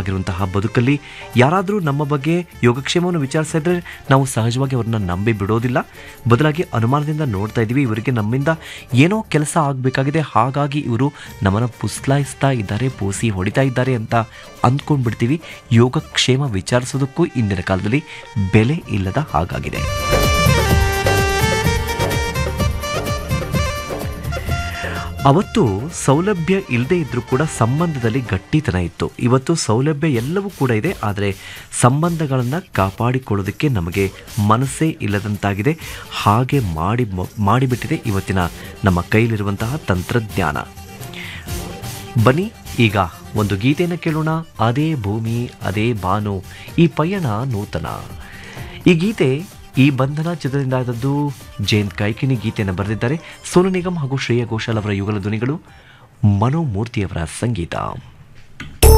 ಆಗಿರುವಂತಹ ಬದುಕಲ್ಲಿ ಯಾರಾದರೂ ನಮ್ಮ ಬಗ್ಗೆ ಯೋಗಕ್ಷೇಮವನ್ನು ವಿಚಾರಿಸ್ತಾ ಇದ್ರೆ ನಾವು ಸಹಜವಾಗಿ ಅವ್ರನ್ನ ನಂಬಿ ಬಿಡೋದಿಲ್ಲ ಬದಲಾಗಿ ಅನುಮಾನದಿಂದ ನೋಡ್ತಾ ಇದ್ದೀವಿ ಇವರಿಗೆ ನಮ್ಮಿಂದ ಏನೋ ಕೆಲಸ ಆಗಬೇಕಾಗಿದೆ ಹಾಗಾಗಿ ಇವರು ನಮ್ಮನ್ನು ಪುಸ್ಲಾಯಿಸ್ತಾ ಇದ್ದಾರೆ ಪೋಸಿ ಹೊಡಿತಾ ಇದ್ದಾರೆ ಅಂತ ಅಂದ್ಕೊಂಡ್ಬಿಡ್ತೀವಿ ಯೋಗಕ್ಷೇಮ ವಿಚಾರಿಸೋದಕ್ಕೂ ಇಂದಿನ ಕಾಲದಲ್ಲಿ ಬೆಲೆ ಇಲ್ಲದ ಹಾಗಾಗಿದೆ ಅವತ್ತು ಸೌಲಭ್ಯ ಇಲ್ಲದೆ ಇದ್ರೂ ಕೂಡ ಸಂಬಂಧದಲ್ಲಿ ಗಟ್ಟಿತನ ಇತ್ತು ಇವತ್ತು ಸೌಲಭ್ಯ ಎಲ್ಲವೂ ಕೂಡ ಇದೆ ಆದರೆ ಸಂಬಂಧಗಳನ್ನು ಕಾಪಾಡಿಕೊಳ್ಳೋದಕ್ಕೆ ನಮಗೆ ಮನಸ್ಸೇ ಇಲ್ಲದಂತಾಗಿದೆ ಹಾಗೆ ಮಾಡಿ ಮಾಡಿಬಿಟ್ಟಿದೆ ಇವತ್ತಿನ ನಮ್ಮ ಕೈಲಿರುವಂತಹ ತಂತ್ರಜ್ಞಾನ ಬನ್ನಿ ಈಗ ಒಂದು ಗೀತೆಯನ್ನು ಕೇಳೋಣ ಅದೇ ಭೂಮಿ ಅದೇ ಬಾನು ಈ ಪಯಣ ನೂತನ ಈ ಗೀತೆ ಈ ಬಂಧನ ಚಿತ್ರದಿಂದ ಆದದ್ದು ಜಯಂತ್ ಕೈಕಿಣಿ ಗೀತೆಯನ್ನು ಬರೆದಿದ್ದಾರೆ ಸೋನು ನಿಗಮ್ ಹಾಗೂ ಶ್ರೇಯಾ ಘೋಷಾಲ್ ಅವರ ಯುಗಲ ಧ್ವನಿಗಳು ಮನೋಮೂರ್ತಿಯವರ ಸಂಗೀತ